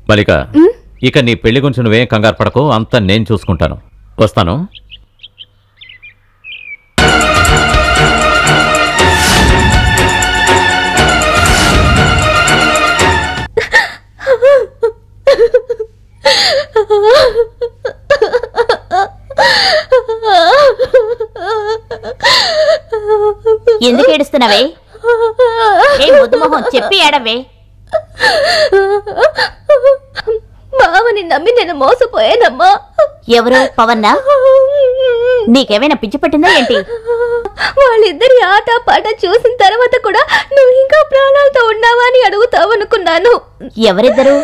మలిక ఇక నీ పెళ్లి గురించి నువ్వేం కంగారు పడకు అంతా నేను చూసుకుంటాను వస్తాను ఎందుకు ఏడుస్తున్నావే ఏ ముద్దు మొహం చెప్పి ఏడవే బావని నమ్మి నేను మోసపోయానమ్మా ఎవరు పవన్నా నీకేమైనా పిచ్చి పట్టిందా ఏంటి వాళ్ళిద్దరి ఆట పాట చూసిన తర్వాత కూడా నువ్వు ఇంకా ప్రాణాలతో ఉన్నావా అని అడుగుతావనుకున్నాను ఎవరిద్దరు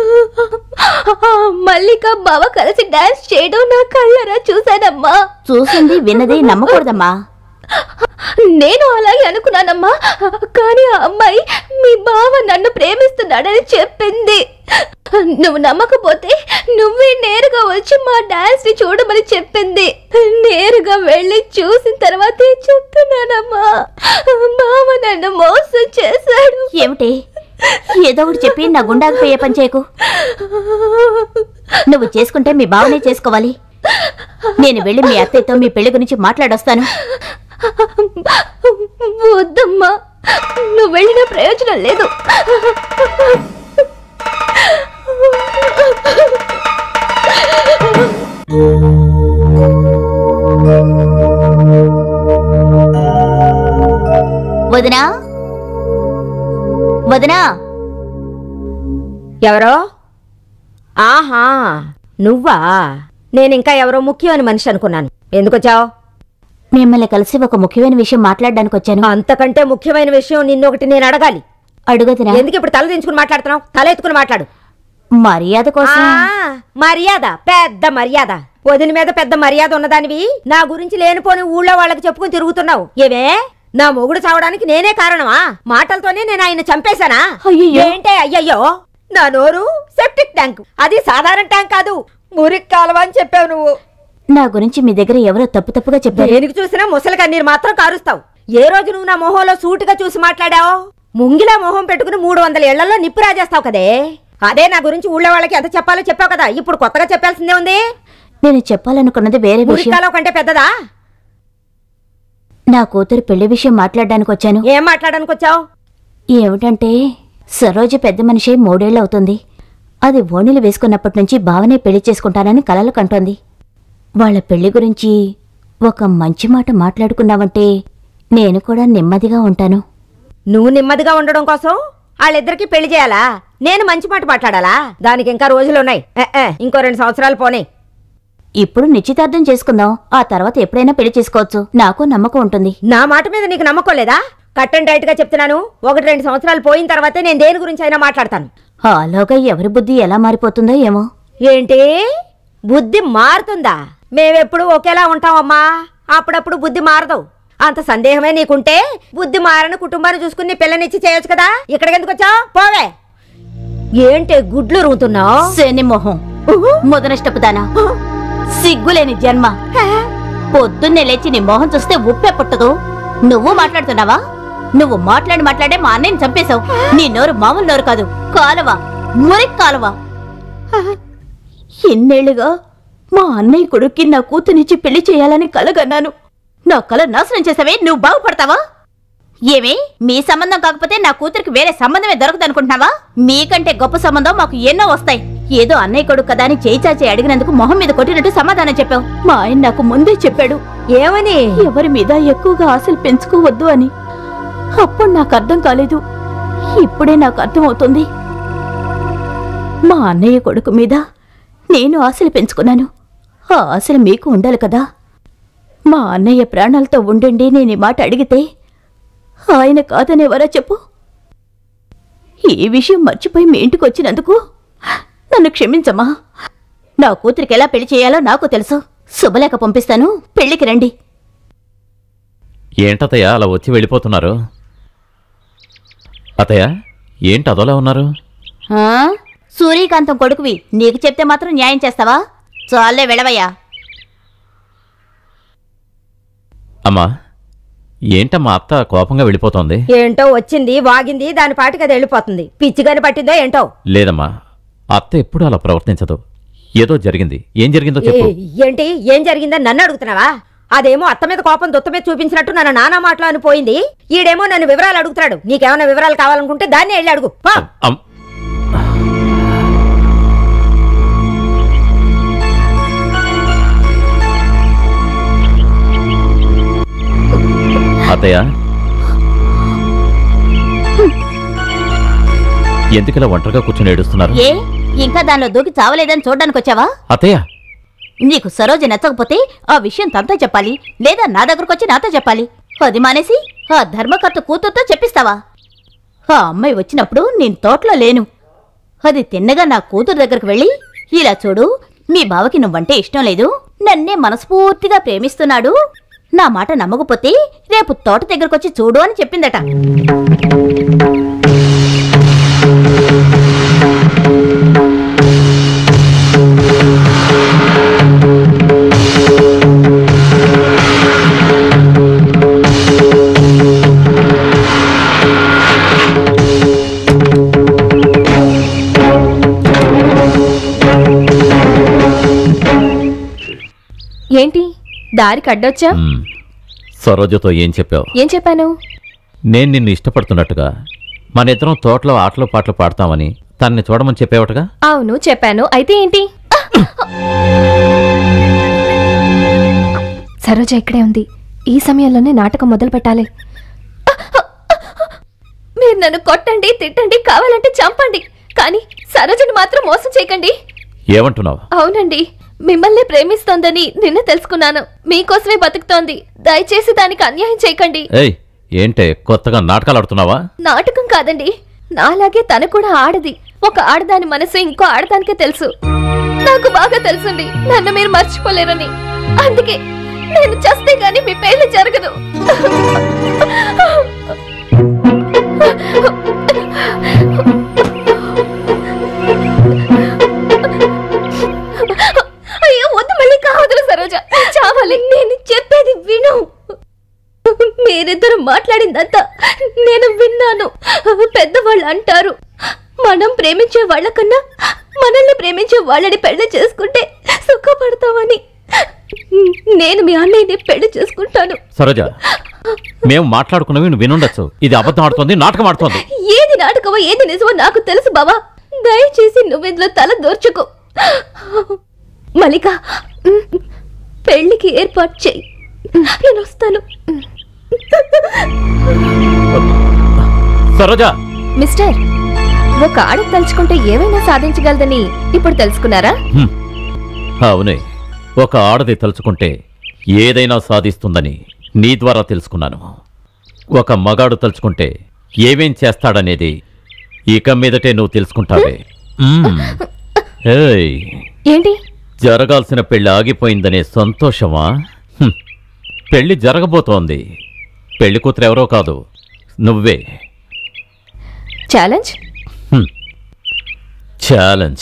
మల్లిక బావ కలిసి డాన్స్ చేయడం నా కళ్ళరా చూశానమ్మా చూసింది విన్నది నమ్మకూడదమ్మా నేను అలాగే అనుకున్నానమ్మా కానీ ఆ అమ్మాయి మీ బావ నన్ను ప్రేమిస్తున్నాడని చెప్పింది నువ్వు నమ్మకపోతే నువ్వే నేరుగా వచ్చి మా డాన్స్ ని చూడమని చెప్పింది నేరుగా వెళ్ళి చూసిన తర్వాతే చెప్తున్నానమ్మా బావ నన్ను మోసం చేశాడు ఏమిటి ఏదో ఒకటి చెప్పి నా గుండాకు పోయే పని చేయకు నువ్వు చేసుకుంటే మీ బావనే చేసుకోవాలి నేను వెళ్ళి మీ అత్తయ్యతో మీ పెళ్లి గురించి మాట్లాడొస్తాను వద్దమ్మా నువ్వు వెళ్ళిన ప్రయోజనం లేదు వదినా వదినా ఎవరో ఆహా నువ్వా నేనింకా ఎవరో ముఖ్యమైన మనిషి అనుకున్నాను ఎందుకొచ్చావు మిమ్మల్ని కలిసి ఒక ముఖ్యమైన విషయం మాట్లాడడానికి వచ్చాను అంతకంటే ముఖ్యమైన విషయం నిన్నొకటి నేను అడగాలి అడుగుతున్నా ఎందుకు ఇప్పుడు తల దించుకుని మాట్లాడుతున్నావు తల ఎత్తుకుని మాట్లాడు మర్యాద కోసం ఆ, మర్యాద పెద్ద మర్యాద వదిన మీద పెద్ద మర్యాద ఉన్నదానివి నా గురించి లేనిపోని ఊళ్ళో వాళ్ళకి చెప్పుకుని తిరుగుతున్నావు ఏవే నా మొగుడు చావడానికి నేనే కారణమా మాటలతోనే నేను ఆయన చంపేశానా అయ్యయ్యో. ఏంటే అయ్యయ్యో నా నోరు సెప్టిక్ ట్యాంక్ అది సాధారణ ట్యాంక్ కాదు మురికి కాలువ అని చెప్పావు నువ్వు నా గురించి మీ దగ్గర ఎవరో తప్పు తప్పుగా చెప్పారు దేనికి చూసినా ముసలి కన్నీరు మాత్రం కారుస్తావు ఏ రోజు నువ్వు నా మొహంలో సూటిగా చూసి మాట్లాడావు ముంగిలా మొహం పెట్టుకుని మూడు వందల ఏళ్లలో నిప్పు రాజేస్తావు కదే అదే నా గురించి ఊళ్ళో వాళ్ళకి ఎంత చెప్పాలో చెప్పావు కదా ఇప్పుడు కొత్తగా చెప్పాల్సిందే ఉంది నేను చెప్పాలనుకున్నది వేరే విషయం మురికాలో కంటే పెద్దదా నా కూతురు పెళ్లి విషయం మాట్లాడడానికి వచ్చాను ఏం మాట్లాడడానికి వచ్చావు ఏమిటంటే సరోజ పెద్ద మనిషి మూడేళ్ళు అవుతుంది అది ఓణిలు వేసుకున్నప్పటి నుంచి భావనే పెళ్లి చేసుకుంటానని కలలు కంటోంది వాళ్ళ పెళ్లి గురించి ఒక మంచి మాట మాట్లాడుకున్నావంటే నేను కూడా నెమ్మదిగా ఉంటాను నువ్వు నెమ్మదిగా ఉండడం కోసం వాళ్ళిద్దరికి పెళ్లి చేయాలా నేను మంచి మాట మాట్లాడాలా దానికి ఇంకా రోజులున్నాయి ఏ, ఏ, ఇంకో రెండు సంవత్సరాలు పోనీ ఇప్పుడు నిశ్చితార్థం చేసుకుందాం ఆ తర్వాత ఎప్పుడైనా పెళ్లి చేసుకోవచ్చు నాకు నమ్మకం ఉంటుంది నా మాట మీద నీకు నమ్మకం లేదా కట్ అండ్ రైట్ గా చెప్తున్నాను ఒకటి రెండు సంవత్సరాలు పోయిన తర్వాతే నేను దేని గురించి అయినా మాట్లాడతాను ఆలోగా ఎవరి బుద్ధి ఎలా మారిపోతుందో ఏమో ఏంటి బుద్ధి మారుతుందా మేమెప్పుడు ఒకేలా ఉంటామమ్మా అప్పుడప్పుడు బుద్ధి మారదు అంత సందేహమే నీకుంటే బుద్ధి మారని కుటుంబాన్ని చూసుకుని నీ పిల్లనిచ్చి చేయొచ్చు కదా ఇక్కడికి ఎందుకు వచ్చావు పోవే ఏంటి గుడ్లు రుగుతున్నావు శని మొహం ముదనష్టపుదానా సిగ్గులేని జన్మ పొద్దున్నే లేచి నీ మొహం చూస్తే ఉప్పే పుట్టదు నువ్వు మాట్లాడుతున్నావా నువ్వు మాట్లాడి మాట్లాడే మా అన్నయ్యని చంపేశావు నీ నోరు మామూలు నోరు కాదు కాలువ మురికి కాలువ ఎన్నేళ్లుగా మా అన్నయ్య కొడుక్కి నా కూతునిచ్చి పెళ్లి చేయాలని కలగన్నాను నా కల నాశనం చేసావే నువ్వు బాగుపడతావా ఏమి మీ సంబంధం కాకపోతే నా కూతురికి వేరే సంబంధమే దొరకదనుకుంటున్నావా మీకంటే గొప్ప సంబంధం మాకు ఎన్నో వస్తాయి ఏదో అన్నయ్య కొడుకు కదా అని చేయి చాచి అడిగినందుకు మొహం మీద కొట్టినట్టు సమాధానం చెప్పావు మా ఆయన నాకు ముందే చెప్పాడు ఏమని ఎవరి మీద ఎక్కువగా ఆశలు పెంచుకోవద్దు అని అప్పుడు నాకు అర్థం కాలేదు ఇప్పుడే నాకు అర్థమవుతుంది మా అన్నయ్య కొడుకు మీద నేను ఆశలు పెంచుకున్నాను ఆ ఆశలు మీకు ఉండాలి కదా మా అన్నయ్య ప్రాణాలతో ఉండండి నేను ఈ మాట అడిగితే ఆయన కాదనేవరా చెప్పు ఈ విషయం మర్చిపోయి మీ ఇంటికి వచ్చినందుకు నన్ను క్షమించమ్మా నా కూతురికి ఎలా పెళ్లి చేయాలో నాకు తెలుసు శుభలేఖ పంపిస్తాను పెళ్లికి రండి ఏంటతయ్య అలా వచ్చి వెళ్ళిపోతున్నారు అతయ్య ఏంటి అదోలా ఉన్నారు ఆ? సూర్యకాంతం కొడుకువి నీకు చెప్తే మాత్రం న్యాయం చేస్తావా చాలే వెళ్ళవయ్యా అమ్మా ఏంటమ్మా అత్త కోపంగా వెళ్ళిపోతోంది ఏంటో వచ్చింది వాగింది దాని పాటికి అది వెళ్ళిపోతుంది పిచ్చిగాని పట్టిందో ఏంటో లేదమ్మా అత్త ఎప్పుడు అలా ప్రవర్తించదు ఏదో జరిగింది ఏం జరిగిందో చెప్పు ఏ- ఏంటి ఏం జరిగిందని నన్ను అడుగుతున్నావా అదేమో అత్త మీద కోపం దొత్త మీద చూపించినట్టు నన్ను నానా మాటలు అని పోయింది ఈడేమో నన్ను వివరాలు అడుగుతున్నాడు నీకేమైనా వివరాలు కావాలనుకుంటే దాన్ని వెళ్ళి అడుగు పో. అమ్- అత్తయ్య ఎందుకిలా ఒంటరిగా కూర్చొని ఏడుస్తున్నారు ఏ ఇంకా దానిలో దూకి చావలేదని చూడడానికి వచ్చావా అత్తయ్య నీకు సరోజ నచ్చకపోతే ఆ విషయం తనతో చెప్పాలి లేదా నా దగ్గరకు వచ్చి నాతో చెప్పాలి అది మానేసి ఆ ధర్మకర్త కూతురుతో చెప్పిస్తావా ఆ అమ్మాయి వచ్చినప్పుడు నేను తోటలో లేను అది తిన్నగా నా కూతురు దగ్గరకు వెళ్ళి ఇలా చూడు మీ బావకి నువ్వంటే ఇష్టం లేదు నన్నే మనస్ఫూర్తిగా ప్రేమిస్తున్నాడు నా మాట నమ్మకపోతే రేపు తోట దగ్గరకు వచ్చి చూడు అని చెప్పిందట ఏంటి దారికి అడ్డొచ్చా మ్, సరోజతో ఏం చెప్పావు ఏం చెప్పాను నేను నిన్ను ఇష్టపడుతున్నట్టుగా మన ఇద్దరం తోటలో ఆటలు పాటలు పాడతామని తనని చూడమని చెప్పేవటగా అవును చెప్పాను అయితే ఏంటి సరోజ ఇక్కడే ఉంది ఈ సమయంలోనే నాటకం మొదలు పెట్టాలి మీరు నన్ను కొట్టండి తిట్టండి కావాలంటే చంపండి కానీ సరోజని మాత్రం మోసం చేయకండి ఏమంటున్నావు అవునండి మిమ్మల్ని ప్రేమిస్తోందని నిన్న తెలుసుకున్నాను మీకోసమే బతుకుతోంది దయచేసి దానికి అన్యాయం చేయకండి ఏయ్ ఏంటే కొత్తగా నాటకాలు ఆడుతున్నావా నాటకం కాదండి నాలాగే తను కూడా ఆడది ఒక ఆడదాని మనసు ఇంకో ఆడదానికే తెలుసు నాకు బాగా తెలుసండి నన్ను మీరు మర్చిపోలేరని అందుకే నేను చస్తే గాని మీ పెళ్లి జరగదు అయ్యో వద్దు మళ్ళీ కావదులు సరోజ చావాలి నేను చెప్పేది విను మీరిద్దరు మాట్లాడిందంతా నేను విన్నాను పెద్దవాళ్ళు అంటారు మనం ప్రేమించే వాళ్ళకన్నా మనల్ని ప్రేమించే వాళ్ళని పెళ్లి చేసుకుంటే సుఖపడతామని నేను మీ అన్నయ్యని పెళ్లి చేసుకుంటాను సరోజ మేము మాట్లాడుకున్నవి నువ్వు వినుండొచ్చు ఇది అబద్ధం ఆడుతోంది నాటకం ఆడుతోంది ఏది నాటకమో ఏది నిజమో నాకు తెలుసు బావా దయచేసి నువ్విందులో తల దోర్చుకో మలిక పెళ్లికి ఏర్పాటు చేయి నేను వస్తాను సరోజ మిస్టర్ ఒక ఆడ తలుచుకుంటే ఏమైనా సాధించగలదని ఇప్పుడు తెలుసుకున్నారా హ్మ్. అవునే ఒక ఆడది తలుచుకుంటే ఏదైనా సాధిస్తుందని నీ ద్వారా తెలుసుకున్నాను ఒక మగాడు తలుచుకుంటే ఏమేం చేస్తాడనేది ఇక మీదటే నువ్వు తెలుసుకుంటావే మ్మ్. ఏయ్ ఏంటి జరగాల్సిన పెళ్లి ఆగిపోయిందనే సంతోషమా హ్మ్. పెళ్లి జరగబోతోంది పెళ్లి కూతురు ఎవరో కాదు నువ్వే ఛాలెంజ్ హ్మ్. ఛాలెంజ్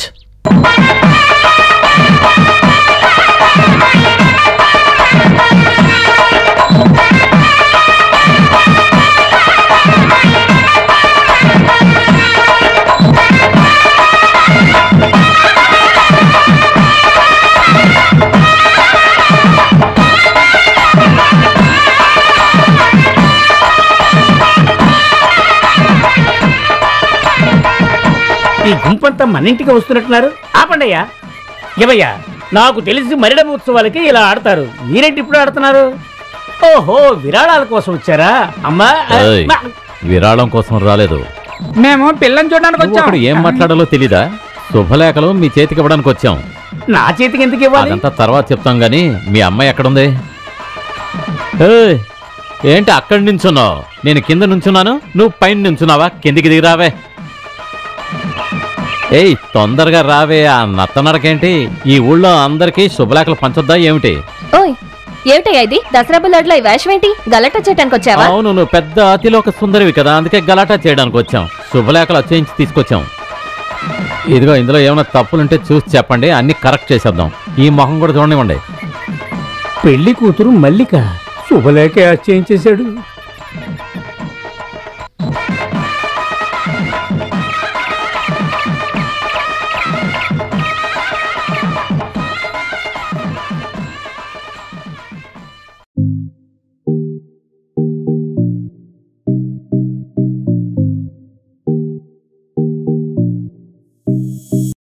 ఈ గుంపంతా మన ఇంటికి వస్తున్నట్టున్నారు ఆపండయ్యా ఏవయ్యా నాకు తెలిసి మరిడమ ఉత్సవాలకి ఇలా ఆడతారు మీరేంటి ఇప్పుడు ఆడుతున్నారు ఓహో విరాళాల కోసం వచ్చారా అమ్మా ఆ, ఏయ్, మా- విరాళం కోసం రాలేదు మేము పిల్లని చూడడానికి నువ్వు అక్కడ ఏం మాట్లాడాలో తెలీదా శుభలేఖలు మీ చేతికి ఇవ్వడానికి వచ్చాం నా చేతికి ఎందుకు ఇవ్వాలి అదంతా తర్వాత చెప్తాం గాని మీ అమ్మాయి ఎక్కడుంది ఏయ్, ఏంటి అక్కడి నుంచున్నావు నేను కింద నుంచున్నాను నువ్వు పైన నుంచున్నావా కిందికి దిగి రావే ఏయ్ తొందరగా రావే ఆ నత్తనరకేంటి ఈ ఊళ్ళో అందరికీ శుభలేఖలు పంచొద్దా ఏమిటి ఓయ్ ఏమిటయ్యా ఇది దసరా బుల్లాడ్లో ఈ వేషం ఏంటి గలట చేయడానికి వచ్చావా అవును నువ్వు పెద్ద అతిలోక సుందరివి కదా అందుకే గలాటా చేయడానికి వచ్చాం శుభలేఖలు వచ్చేయించి తీసుకొచ్చాం ఇదిగో ఇందులో ఏమైనా తప్పులుంటే చూసి చెప్పండి అన్ని కరెక్ట్ చేసేద్దాం ఈ మొహం కూడా చూడనివ్వండి పెళ్లి కూతురు మల్లిక శుభలేఖ చేయించేశాడు